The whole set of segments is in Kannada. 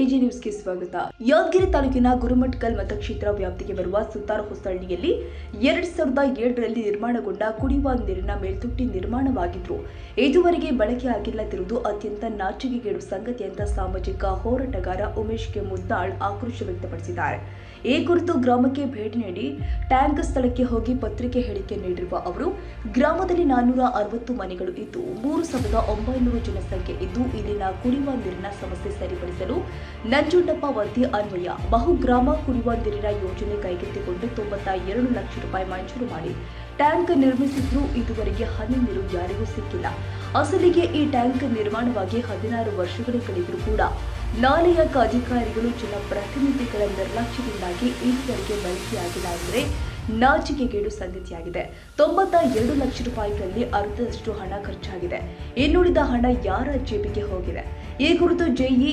ಎಜಿ ನ್ಯೂಸ್ಗೆ ಸ್ವಾಗತ ಯಾದಗಿರಿ ತಾಲೂಕಿನ ಗುರುಮಟ್ಕಲ್ ಮತಕ್ಷೇತ್ರ ವ್ಯಾಪ್ತಿಗೆ ಬರುವ ಸುತಾರ ಹೊಸಳ್ಳಿಯಲ್ಲಿ ಎರಡ್ ಸಾವಿರದ ಏಳರಲ್ಲಿ ನಿರ್ಮಾಣಗೊಂಡ ಕುಡಿಯುವ ನೀರಿನ ಮೇಲ್ತೊಟ್ಟಿ ನಿರ್ಮಾಣವಾಗಿದ್ರು ಇದುವರೆಗೆ ಬಳಕೆ ಆಗಿಲ್ಲದಿರುವುದು ಅತ್ಯಂತ ನಾಚಿಕೆಗೇಡು ಸಂಗತಿ ಅಂತ ಸಾಮಾಜಿಕ ಹೋರಾಟಗಾರ ಉಮೇಶ್ ಕೆ ಮುದ್ದಾಳ್ ಆಕ್ರೋಶ ವ್ಯಕ್ತಪಡಿಸಿದ್ದಾರೆ ಈ ಕುರಿತು ಗ್ರಾಮಕ್ಕೆ ಭೇಟಿ ನೀಡಿ ಟ್ಯಾಂಕ್ ಸ್ಥಳಕ್ಕೆ ಹೋಗಿ ಪತ್ರಿಕೆ ಹೇಳಿಕೆ ನೀಡಿರುವ ಅವರು ಗ್ರಾಮದಲ್ಲಿ ನಾನ್ನೂರ ಅರವತ್ತು ಮನೆಗಳು ಇದ್ದು ಮೂರು ಸಾವಿರದ ಒಂಬೈನೂರು ಜನಸಂಖ್ಯೆ ಇದ್ದು ಇಲ್ಲಿನ ಕುಡಿಯುವ ನೀರಿನ ಸಮಸ್ಯೆ ಸರಿಪಡಿಸಲು ನಂಜುಂಡಪ್ಪ ವರದಿ ಅನ್ವಯ ಬಹುಗ್ರಾಮ ಕುಡಿಯುವ ನೀರಿನ ಯೋಜನೆ ಕೈಗೆತ್ತಿಕೊಂಡು ತೊಂಬತ್ತ ಎರಡು ಲಕ್ಷ ರೂಪಾಯಿ ಮಂಜೂರು ಮಾಡಿ ಟ್ಯಾಂಕ್ ನಿರ್ಮಿಸಿದ್ರೂ ಇದುವರೆಗೆ ಹನಿ ನೀರು ಯಾರಿಗೂ ಸಿಕ್ಕಿಲ್ಲ ಅಸಲಿಗೆ ಈ ಟ್ಯಾಂಕ್ ನಿರ್ಮಾಣವಾಗಿ ಹದಿನಾರು ವರ್ಷಗಳು ಕಳೆದರೂ ಕೂಡ ನಾಲೆಯ ಅಧಿಕಾರಿಗಳು ಜನಪ್ರತಿನಿಧಿಗಳ ನಿರ್ಲಕ್ಷ್ಯದಿಂದಾಗಿ ಇದುವರೆಗೆ ಬಳಕೆಯಾಗಿಲ್ಲ ಅಂದರೆ ನಾಚಿಕೆಗೇಡು ಸಂಗತಿಯಾಗಿದೆ ತೊಂಬತ್ತ ಎರಡು ಲಕ್ಷ ರೂಪಾಯಿಗಳಲ್ಲಿ ಅರ್ಧದಷ್ಟು ಹಣ ಖರ್ಚಾಗಿದೆ ಇನ್ನುಳಿದ ಹಣ ಯಾರ ಜೇಬಿಗೆ ಹೋಗಿದೆ ಈ ಕುರಿತು ಜೆಇ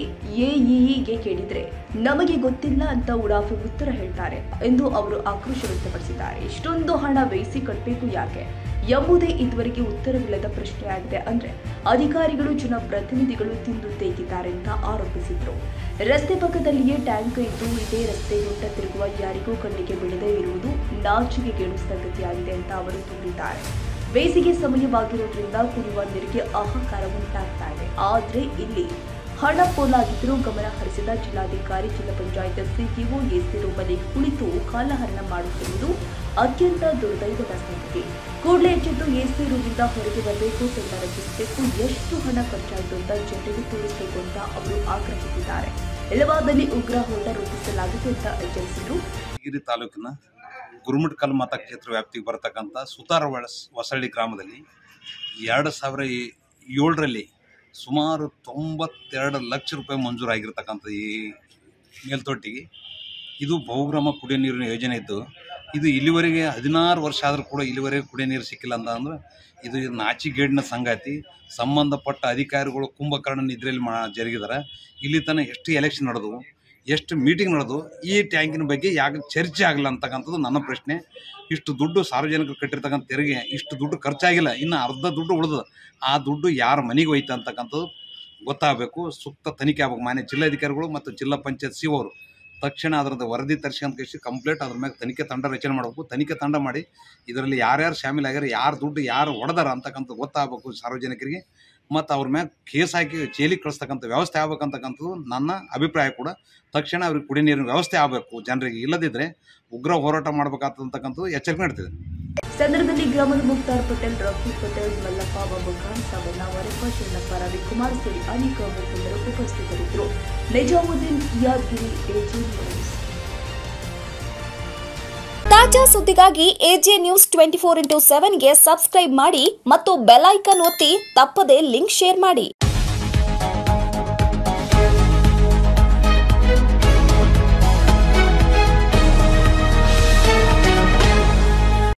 ಎಇಇಗೆ ಕೇಳಿದ್ರೆ ನಮಗೆ ಗೊತ್ತಿಲ್ಲ ಅಂತ ಉಡಾಫಿ ಉತ್ತರ ಹೇಳ್ತಾರೆ ಎಂದು ಅವರು ಆಕ್ರೋಶ ವ್ಯಕ್ತಪಡಿಸಿದ್ದಾರೆ ಇಷ್ಟೊಂದು ಹಣ ವ್ಯಯಿಸಿ ಕಟ್ಟಬೇಕು ಯಾಕೆ ಎಂಬುದೇ ಇದುವರೆಗೆ ಉತ್ತರವಿಲ್ಲದ ಪ್ರಶ್ನೆಯಾಗಿದೆ ಅಂದ್ರೆ ಅಧಿಕಾರಿಗಳು ಜನಪ್ರತಿನಿಧಿಗಳು ತಿಂದು ತೇಗಿದ್ದಾರೆ ಅಂತ ಆರೋಪಿಸಿದ್ರು ರಸ್ತೆ ಪಕ್ಕದಲ್ಲಿಯೇ ಟ್ಯಾಂಕ್ ಇದ್ದು ಇದೇ ರಸ್ತೆ ಗುಂಟ ತಿರುಗುವ ಯಾರಿಗೂ ಕಣ್ಣಿಗೆ ಬೀಳದೇ ಇರುವುದು ನಾಚಿಕೆಗೇಡು ಸಂಗತಿಯಾಗಿದೆ ಅಂತ ಅವರು ದೂರಿದ್ದಾರೆ ಬೇಸಿಗೆ ಸಮಯವಾಗಿರೋದ್ರಿಂದ ಕುಡಿಯುವ ನೀರಿಗೆ ಹಾಹಾಕಾರ ಉಂಟಾಗ್ತಾ ಇದೆ ಆದ್ರೆ ಇಲ್ಲಿ ಹಣ ಪೋಲಾಗಿದ್ದರೂ ಗಮನ ಹರಿಸಿದ ಜಿಲ್ಲಾಧಿಕಾರಿ ಜಿಲ್ಲಾ ಪಂಚಾಯತ್ ಸಿಇಒ ಎಸಿ ರೂಪಲ್ಲಿ ಕುಳಿತು ಕಾಲಹರಣ ಮಾಡುತ್ತಿರುವುದು ಅತ್ಯಂತ ದುರ್ದೈವದ ಸಂಗತಿ ಕೂಡಲೇ ಎಚ್ಚೆತ್ತು ಎಸಿ ರೂಮಿಂದ ಹೊರಗೆ ಬರಬೇಕು ತಂಡ ರಚಿಸಬೇಕು ಎಷ್ಟು ಹಣ ಖರ್ಚಾಯಿತು ಅಂತ ಜನರಿಗೆ ತೋರಿಸಬೇಕು ಅಂತ ಅವರು ಆಗ್ರಹಿಸಿದ್ದಾರೆ ಇಲ್ಲವಾದಲ್ಲಿ ಉಗ್ರ ಹೋರಾಟ ರೂಪಿಸಲಾಗಿದೆ ಅಂತ ಎಚ್ಚರಿಸಿದರು ಯಾದಗಿರಿ ತಾಲೂಕಿನ ಗುರುಮಟ್ಕಲ್ ಮತಕ್ಷೇತ್ರ ವ್ಯಾಪ್ತಿಗೆ ಬರತಕ್ಕಂಥ ಸುತಾರ ವಳಸ್ ಹೊಸಳ್ಳಿ ಗ್ರಾಮದಲ್ಲಿ ಎರಡು ಸಾವಿರ ಏ- ಏಳರಲ್ಲಿ ಸುಮಾರು ತೊಂಬತ್ತೆರಡು ಲಕ್ಷ ರೂಪಾಯಿ ಮಂಜೂರಾಗಿರ್ತಕ್ಕಂಥ ಈ ಮೇಲ್ತೊಟ್ಟಿಗೆ ಇದು ಬಹುಗ್ರಾಮ ಕುಡಿಯೋ ನೀರಿನ ಯೋಜನೆ ಇದ್ದು ಇದು ಇಲ್ಲಿವರೆಗೆ ಹದಿನಾರು ವರ್ಷ ಆದರೂ ಕೂಡ ಇಲ್ಲಿವರೆಗೆ ಕುಡಿಯೋ ನೀರು ಸಿಕ್ಕಿಲ್ಲ ಅಂತ ಅಂದ್ರೆ ಇದು ನಾಚಿಗೇಡಿನ ಸಂಗಾತಿ ಸಂಬಂಧಪಟ್ಟ ಅಧಿಕಾರಿಗಳು ಕುಂಭಕರ್ಣ ನಿದ್ರೆಯಲ್ಲಿ ಮಾ ಜರುಗಿದಾರೆ ಇಲ್ಲಿ ತನಕ ಎಷ್ಟು ಎಲೆಕ್ಷನ್ ನಡೆದವು ಎಷ್ಟು ಮೀಟಿಂಗ್ ನಡೆದು ಈ ಟ್ಯಾಂಕಿನ ಬಗ್ಗೆ ಯಾಕೆ ಚರ್ಚೆ ಆಗಲ್ಲ ಅಂತಕ್ಕಂಥದ್ದು ನನ್ನ ಪ್ರಶ್ನೆ ಇಷ್ಟು ದುಡ್ಡು ಸಾರ್ವಜನಿಕರು ಕಟ್ಟಿರ್ತಕ್ಕಂಥ ತೆರಿಗೆ ಇಷ್ಟು ದುಡ್ಡು ಖರ್ಚಾಗಿಲ್ಲ ಇನ್ನು ಅರ್ಧ ದುಡ್ಡು ಉಳಿದು ಆ ದುಡ್ಡು ಯಾರ ಮನೆಗೆ ಹೋಯ್ತು ಅಂತಕ್ಕಂಥದ್ದು ಗೊತ್ತಾಗಬೇಕು ಸೂಕ್ತ ತನಿಖೆ ಆಗ್ಬೇಕು ಮಾನ್ಯ ಜಿಲ್ಲಾಧಿಕಾರಿಗಳು ಮತ್ತು ಜಿಲ್ಲಾ ಪಂಚಾಯತ್ ಸಿ ಅವರು ತಕ್ಷಣ ಅದರದ್ದು ವರದಿ ತರಿಸ್ಕೊಂತ ಕಳಿಸಿ ಕಂಪ್ಲೇಂಟ್ ಅದ್ರ ಮೇಲೆ ತನಿಖೆ ತಂಡ ರಚನೆ ಮಾಡಬೇಕು ತನಿಖೆ ತಂಡ ಮಾಡಿ ಇದರಲ್ಲಿ ಯಾರ್ಯಾರು ಶಾಮೀಲಾಗ್ಯಾರ ಯಾರು ದುಡ್ಡು ಯಾರು ಹೊಡೆದಾರ ಅಂತಕ್ಕಂಥ ಗೊತ್ತಾಗಬೇಕು ಸಾರ್ವಜನಿಕರಿಗೆ ಮತ್ತು ಅವ್ರ ಮ್ಯಾಗ ಕೇಸ್ ಹಾಕಿ ಜೈಲಿಗೆ ಕಳಿಸ್ತಕ್ಕಂಥ ವ್ಯವಸ್ಥೆ ಆಗ್ಬೇಕಂತಕ್ಕಂಥದ್ದು ನನ್ನ ಅಭಿಪ್ರಾಯ ಕೂಡ ತಕ್ಷಣ ಅವ್ರಿಗೆ ಕುಡಿಯ ನೀರಿನ ವ್ಯವಸ್ಥೆ ಆಗಬೇಕು ಜನರಿಗೆ ಇಲ್ಲದಿದ್ದರೆ ಉಗ್ರ ಹೋರಾಟ ಮಾಡಬೇಕಾಗ್ತಕ್ಕಂಥದ್ದು ಎಚ್ಚರಿಕೆ ನೀಡ್ತಿದೆ ಸಂದರ್ಭದಲ್ಲಿ ಗ್ರಾಮದ ಮುಕ್ತಾರ್ ಪಟೇಲ್ ರಫಿ ಪಟೇಲ್ ಮಲ್ಲಪ್ಪ ಬಾಬುಖಾನ್ ಸವಣ್ಣ ವರಪ್ಪ ಶರಣಪ್ಪ ರವಿಕುಮಾರ್ ಸೇರಿ ಅನೇಕ ಮುಖಂಡರು ಉಪಸ್ಥಿತರಿದ್ದರು ನಿಜಾಮುದ್ದೀನ್ ಯಾದಗಿರಿ ಎಜಿ ನ್ಯೂಸ್ ತಾಜಾ ಸುದ್ದಿಗಾಗಿ AJ news twenty four into ಸೆವೆನ್ಗೆ ಸಬ್ಸ್ಕ್ರೈಬ್ ಮಾಡಿ ಮತ್ತು ಬೆಲ್ ಐಕಾನ್ ಒತ್ತಿ ತಪ್ಪದೇ ಲಿಂಕ್ ಶೇರ್ ಮಾಡಿ